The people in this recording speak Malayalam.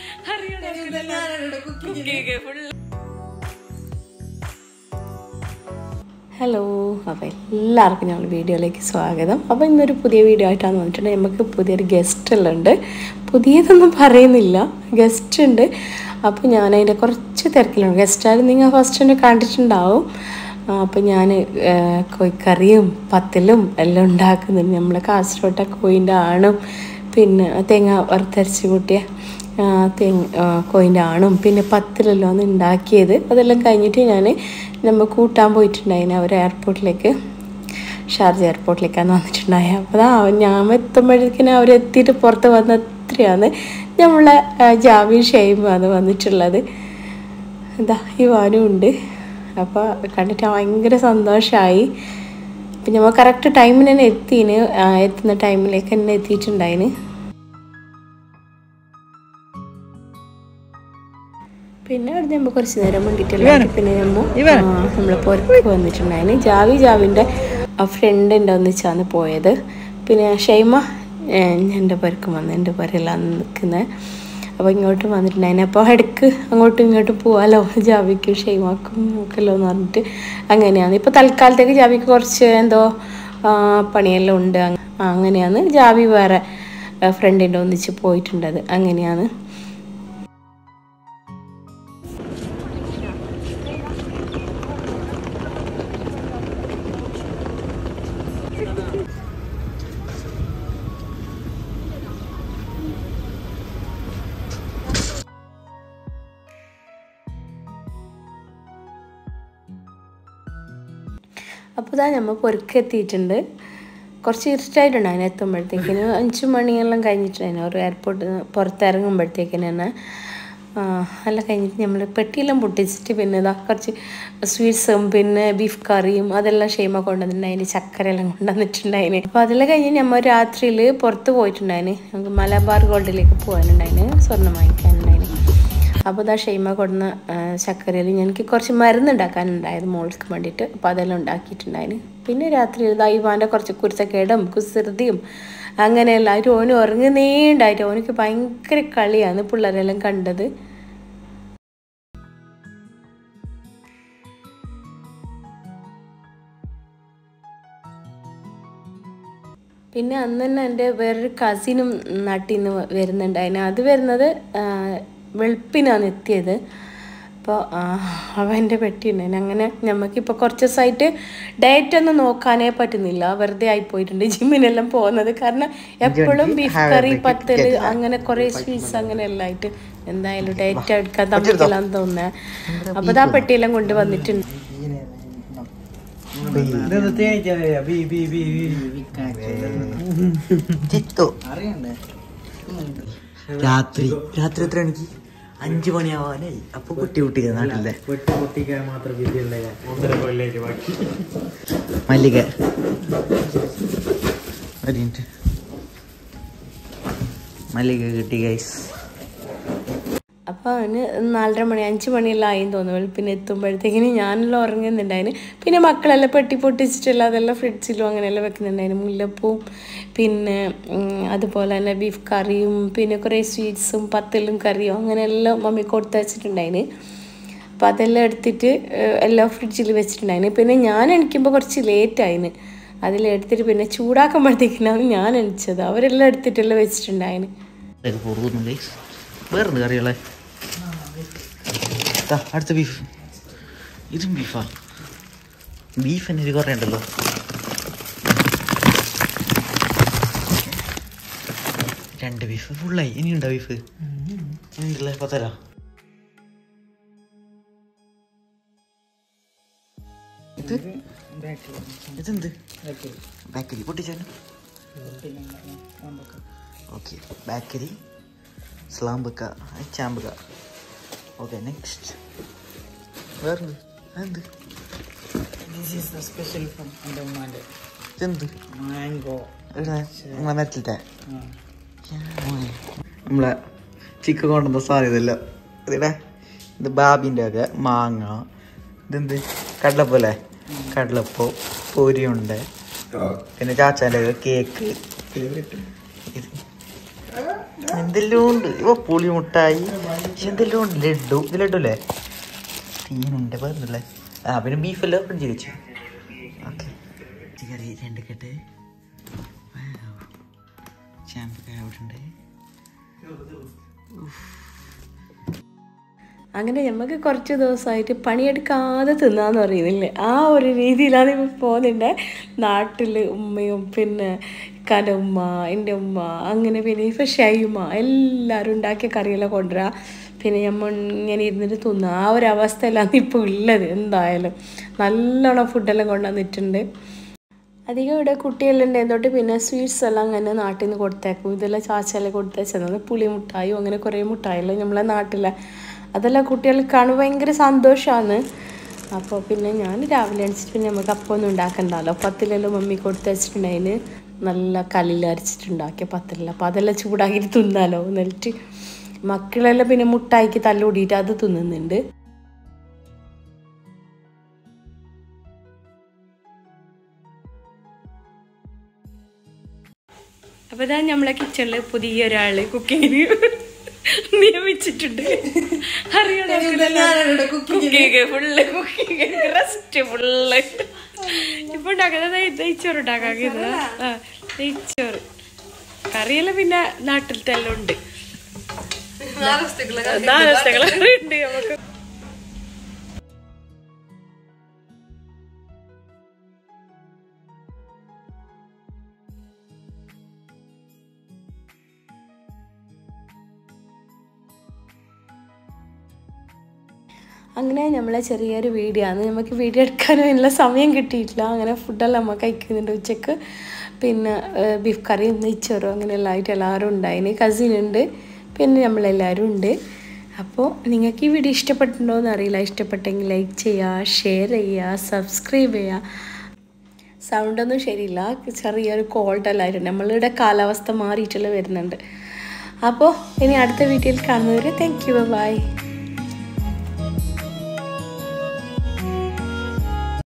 കുക്കിംഗ് ഫുൾ ഹലോ അപ്പോൾ എല്ലാവർക്കും ഞങ്ങൾ വീഡിയോയിലേക്ക് സ്വാഗതം അപ്പോൾ ഇന്നൊരു പുതിയ വീഡിയോ ആയിട്ടാണ് വന്നിട്ടുണ്ടെങ്കിൽ നമുക്ക് പുതിയൊരു ഗസ്റ്റ് എല്ലാം ഉണ്ട് പുതിയതൊന്നും പറയുന്നില്ല ഗസ്റ്റ് ഉണ്ട് അപ്പോൾ ഞാൻ അതിൻ്റെ കുറച്ച് തിരക്കിലാണ് ഗസ്റ്റായാലും നിങ്ങൾ ഫസ്റ്റ് തന്നെ കണ്ടിട്ടുണ്ടാവും ആ, അപ്പോൾ ഞാൻ കോഴിക്കറിയും പത്തലും എല്ലാം ഉണ്ടാക്കുന്നുണ്ട് നമ്മളെ കാസർഗോട്ടെ കോയിൻ്റെ ആണും പിന്നെ തേങ്ങ വറുത്തരച്ച് കൂട്ടിയ ആ, തേങ്ങ ആ, കോയിൻ്റെ ആണും പിന്നെ പത്തിലെല്ലാം ആണ് ഉണ്ടാക്കിയത് അതെല്ലാം കഴിഞ്ഞിട്ട് ഞാൻ നമ്മൾ കൂട്ടാൻ പോയിട്ടുണ്ടായിന് അവർ എയർപോർട്ടിലേക്ക് ഷാർജ എയർപോർട്ടിലേക്കാണ് വന്നിട്ടുണ്ടായ അപ്പോൾ അതാ ഞാൻ എത്തുമ്പോഴേക്കിനും അവരെത്തിയിട്ട് പുറത്ത് വന്ന എത്രയാണ് നമ്മളെ ആ, ജാവി ഷെയ്മാണ് വന്നിട്ടുള്ളത് എന്താ ഈ വാനും ഉണ്ട് അപ്പോൾ കണ്ടിട്ട് ഭയങ്കര സന്തോഷമായി പിന്നെ നമ്മൾ കറക്റ്റ് ടൈമിന് തന്നെ എത്തിന് ആ, എത്തുന്ന ടൈമിലേക്ക് തന്നെ എത്തിയിട്ടുണ്ടായിന് പിന്നെ അവിടെ നമ്മൾ കുറച്ച് നേരം വേണ്ടിയിട്ടില്ല പിന്നെ നമ്മൾ നമ്മൾ പുറത്ത് വന്നിട്ടുണ്ടായിന് ജാവി ജാവിൻ്റെ ഫ്രണ്ട് ഉണ്ട് ഒന്നിച്ചാണ് പോയത് പിന്നെ ഷൈമ എൻ്റെ പുരക്ക് വന്ന് എൻ്റെ പുരയിലാണ് നിൽക്കുന്നത് അപ്പോൾ ഇങ്ങോട്ട് വന്നിട്ടുണ്ടായിന് അപ്പോൾ ഇടയ്ക്ക് അങ്ങോട്ടും ഇങ്ങോട്ടും പോവാലോ ജാവിക്കും ഷൈമാക്കും ഒക്കെല്ലോ എന്ന് പറഞ്ഞിട്ട് അങ്ങനെയാണ് ഇപ്പോൾ തൽക്കാലത്തേക്ക് ജാവിക്ക് കുറച്ച് എന്തോ ആ, പണിയെല്ലാം ഉണ്ട് അങ്ങ- അങ്ങനെയാണ് ജാവി വേറെ ഫ്രണ്ടിൻ്റെ ഒന്നിച്ച് പോയിട്ടുണ്ടത് അങ്ങനെയാണ് അപ്പോൾ ഇതാ നമ്മൾ പൊരുക്കെത്തിയിട്ടുണ്ട് കുറച്ച് ഇരുട്ടായിട്ടുണ്ട് അതിന് എത്തുമ്പോഴത്തേക്കിന് അഞ്ച് മണിയെല്ലാം കഴിഞ്ഞിട്ടുണ്ടായിരുന്നു ഒരു എയർപോർട്ടിൽ നിന്ന് പുറത്തിറങ്ങുമ്പോഴത്തേക്കിന് തന്നെ ആ, എല്ലാം കഴിഞ്ഞിട്ട് നമ്മൾ പെട്ടിയെല്ലാം പൊട്ടിച്ചിട്ട് പിന്നെ ഇതാ കുറച്ച് സ്വീറ്റ്സും പിന്നെ ബീഫ് കറിയും അതെല്ലാം ഷെയ്മ കൊണ്ടുവന്നിട്ടുണ്ടായിന് ചക്കരയെല്ലാം കൊണ്ടുവന്നിട്ടുണ്ടായിന് അപ്പോൾ അതെല്ലാം കഴിഞ്ഞ് നമ്മൾ രാത്രിയിൽ പുറത്ത് പോയിട്ടുണ്ടായിന് നമുക്ക് മലബാർ ഗോൾഡിലേക്ക് പോകാനുണ്ടായിന് സ്വർണ്ണം വാങ്ങിക്കാനുണ്ടായിന് അപ്പോൾ ഇതാ ഷെയ്മ കൊടുന്ന ചക്കരയിൽ എനിക്ക് കുറച്ച് മരുന്ന് ഉണ്ടാക്കാനുണ്ടായത് മോൾക്ക് വേണ്ടിയിട്ട് അപ്പോൾ അതെല്ലാം ഉണ്ടാക്കിയിട്ടുണ്ടായിന് പിന്നെ രാത്രി ഇതാ ഇവാൻ്റെ കുറച്ച് കുരുത്തക്കേടും കുസൃതിയും അങ്ങനെയല്ല ഒരു ഓന് ഉറങ്ങുന്നേണ്ടായിട്ട് ഓനക്ക് ഭയങ്കര കളിയാണ് പിള്ളേരെല്ലാം കണ്ടത് പിന്നെ അന്ന് തന്നെ എൻ്റെ വേറൊരു കസിനും നാട്ടിൽ നിന്ന് വരുന്നുണ്ടായിന് അത് വരുന്നത് ആ, വെളുപ്പിനാണ് എത്തിയത് അപ്പോൾ അവൻ്റെ പെട്ടിയുണ്ടായിന് അങ്ങനെ നമുക്കിപ്പോൾ കുറച്ച് ദിവസമായിട്ട് ഡയറ്റ് ഒന്നും നോക്കാനേ പറ്റുന്നില്ല വെറുതെ ആയിപ്പോയിട്ടുണ്ട് ജിമ്മിനെല്ലാം പോകുന്നത് കാരണം എപ്പോഴും ബീഫ് കറി പത്തല് അങ്ങനെ കുറേ സ്വീറ്റ്സ് അങ്ങനെ എല്ലാം ആയിട്ട് എന്തായാലും ഡയറ്റ് എടുക്കാൻ തമ്മിലാന്ന് തോന്നുന്നത് അപ്പോൾ ആ പെട്ടിയെല്ലാം കൊണ്ട് വന്നിട്ടുണ്ട് ചിത്തു രാത്രി രാത്രി എത്ര മണിക്ക് അഞ്ചു മണിയാവാനായി അപ്പൊ കുട്ടി കുട്ടിക്ക് നാട്ടിലെ മല്ലിക ഒരു മിനിറ്റ് മല്ലിക കിട്ടി ഗൈസ് അപ്പോൾ അവന് നാലര മണി അഞ്ച് മണിയെല്ലാം ആയി തോന്നുന്നു വെളുപ്പിന് എത്തുമ്പോഴത്തേക്കിന് ഞാനെല്ലാം ഉറങ്ങുന്നുണ്ടായിന് പിന്നെ മക്കളെല്ലാം പെട്ടി പൊട്ടിച്ചിട്ടില്ല അതെല്ലാം ഫ്രിഡ്ജിലും അങ്ങനെയെല്ലാം വെക്കുന്നുണ്ടായിന് മുല്ലപ്പൂവും പിന്നെ ഉം, അതുപോലെ തന്നെ ബീഫ് കറിയും പിന്നെ കുറേ സ്വീറ്റ്സും പത്തലും കറിയും അങ്ങനെയെല്ലാം മമ്മി കൊടുത്ത് വെച്ചിട്ടുണ്ടായിന് അപ്പോൾ അതെല്ലാം എടുത്തിട്ട് ഏഹ്, എല്ലാം ഫ്രിഡ്ജിൽ വെച്ചിട്ടുണ്ടായിന് പിന്നെ ഞാൻ എണിക്കുമ്പോൾ കുറച്ച് ലേറ്റായിന് അതിലെടുത്തിട്ട് പിന്നെ ചൂടാക്കുമ്പോഴത്തേക്കിനാണ് ഞാൻ എണിച്ചത് അവരെല്ലാം എടുത്തിട്ടെല്ലാം വെച്ചിട്ടുണ്ടായിന് ഇതൊക്കെ പോകുന്നു ഗൈസ് വേറെന്ത് കറികളെ ദാ, അടുത്ത ബീഫ് ഇതും ബീഫാ ബീഫ് തന്നെ ഒരു കുറേ ഉണ്ടല്ലോ രണ്ട് ബീഫ് ഫുള്ളായി ഇനിയുണ്ടോ ബീഫ് ഇനിയുണ്ടല്ലേ പത്തല ഇത് ഇതെന്ത് ബാക്കരി പൊട്ടിച്ചാലും ഓക്കെ ബാക്കരി സ്ലാമ്പക്ക ചാമ്പക്ക ഓക്കെ നെക്സ്റ്റ് വേറെന്ത് അതെന്ത് This is the special from Andaman. ഇതെന്ത് Mango. ഇവിടെ നമ്മളെ മരത്തിലത്തെ നമ്മളെ ചിക്കൻ കൊണ്ടുവന്ന സാധ്യതല്ല ഇതിടെ ഇത് ബാബിൻ്റെ ഒക്കെ മാങ്ങ ഇതെന്ത് കടലപ്പോലെ കടലപ്പോ പൊരിയുണ്ട് പിന്നെ ചാച്ചാൻ്റെ ഒക്കെ കേക്ക് ഇത് എന്തെല്ലാം ഉണ്ട് ഇവ പുളി മുട്ടായി പക്ഷെ എന്തെല്ലാം ഉണ്ട് ലഡു ഇത് ലഡു അല്ലേ തീനുണ്ട് പറഞ്ഞല്ലേ ആ പിന്നെ ബീഫല്ലോ ഫ്രിഡ്ജിൽ വെച്ചു ഓക്കെ കറി രണ്ട് കെട്ട് ചാമ്പൊക്കെ അവിടെ ഉണ്ട് അങ്ങനെ നമുക്ക് കുറച്ച് ദിവസമായിട്ട് പണിയെടുക്കാതെ തിന്നാന്ന് പറയുന്നില്ലേ ആ ഒരു രീതിയിലാണ് ഇപ്പോൾ പോകുന്നുണ്ട് നാട്ടിൽ ഉമ്മയും പിന്നെ ഇക്കാൻ്റെ ഉമ്മ എൻ്റെ ഉമ്മ അങ്ങനെ പിന്നെ ഇപ്പം ഷൈമ എല്ലാവരും ഉണ്ടാക്കിയ കറിയെല്ലാം കൊണ്ടുവരാ പിന്നെ നമ്മൾ ഇങ്ങനെ ഇരുന്നിട്ട് തിന്നുക ആ ഒരു അവസ്ഥയിലാണ് ഇപ്പോൾ ഉള്ളത് എന്തായാലും നല്ലോണം ഫുഡെല്ലാം കൊണ്ടുവന്നിട്ടുണ്ട് അധികം ഇവിടെ കുട്ടികളുണ്ട് തൊട്ട് പിന്നെ സ്വീറ്റ്സ് എല്ലാം അങ്ങനെ നാട്ടിൽ നിന്ന് കൊടുത്തേക്കും ഇതെല്ലാം ചാച്ചയെല്ലാം കൊടുത്തേച്ചത് പുളി മുട്ടായും അങ്ങനെ കുറേ മുട്ടായല്ലോ നമ്മളെ നാട്ടിലെ അതെല്ലാം കുട്ടികൾക്ക് കാണുമ്പോൾ ഭയങ്കര സന്തോഷമാണ് അപ്പോൾ പിന്നെ ഞാൻ രാവിലെ അടിച്ചിട്ട് പിന്നെ നമുക്ക് അപ്പമൊന്നും ഉണ്ടാക്കണ്ടല്ലോ പത്തിലെല്ലാം മമ്മി കൊടുത്ത് വെച്ചിട്ടുണ്ടായിന് നല്ല കല്ലിൽ അരച്ചിട്ടുണ്ടാക്കിയ പത്തിലെല്ലാം അപ്പോൾ അതെല്ലാം ചൂടാക്കിയിട്ട് തിന്നാലോ എന്നിട്ട് മക്കളെല്ലാം പിന്നെ മുട്ടായിക്ക് തല്ലുകൂടിയിട്ട് അത് തിന്നുന്നുണ്ട് അപ്പോൾ ഇതാ നമ്മളെ കിച്ചണിൽ പുതിയ ഒരാൾ കുക്കിങ്ങിന് നിയമിച്ചിട്ടുണ്ട് അറിയണോ cooking full cooking rest full ഇപ്പൊ ഉണ്ടാക്കുന്നത് നെയ്ച്ചോറ് ഉണ്ടാക്കാക്കുന്നത് ആ നെയ്ച്ചോറ് കറിയെല്ലാം പിന്നെ നാട്ടിലത്തെ എല്ലാം ഉണ്ട് നാലവസ്ഥകളൊക്കെ ഉണ്ട് നമുക്ക് അങ്ങനെ നമ്മളെ ചെറിയൊരു വീഡിയോ ആണ് നമുക്ക് വീഡിയോ എടുക്കാനും അതിനുള്ള സമയം കിട്ടിയിട്ടില്ല അങ്ങനെ ഫുഡെല്ലാം നമ്മൾ കഴിക്കുന്നുണ്ട് ഉച്ചക്ക് പിന്നെ ഏഹ്, ബീഫ് കറിയും നെയ്ച്ചോറും അങ്ങനെ എല്ലാം ആയിട്ട് എല്ലാവരും ഉണ്ടായിന് കസിൻ ഉണ്ട് പിന്നെ നമ്മളെല്ലാവരും ഉണ്ട് അപ്പോൾ നിങ്ങൾക്ക് ഈ വീഡിയോ ഇഷ്ടപ്പെട്ടിട്ടുണ്ടോ എന്ന് അറിയില്ല ഇഷ്ടപ്പെട്ടെങ്കിൽ ലൈക്ക് ചെയ്യുക ഷെയർ ചെയ്യുക സബ്സ്ക്രൈബ് ചെയ്യുക സൗണ്ടൊന്നും ശരിയില്ല ചെറിയൊരു കോൾഡെല്ലായിരുന്നു നമ്മളുടെ കാലാവസ്ഥ മാറിയിട്ടുള്ള വരുന്നുണ്ട് അപ്പോൾ ഇനി അടുത്ത വീഡിയോയിൽ കാണുന്നവരെ താങ്ക് യു ബൈ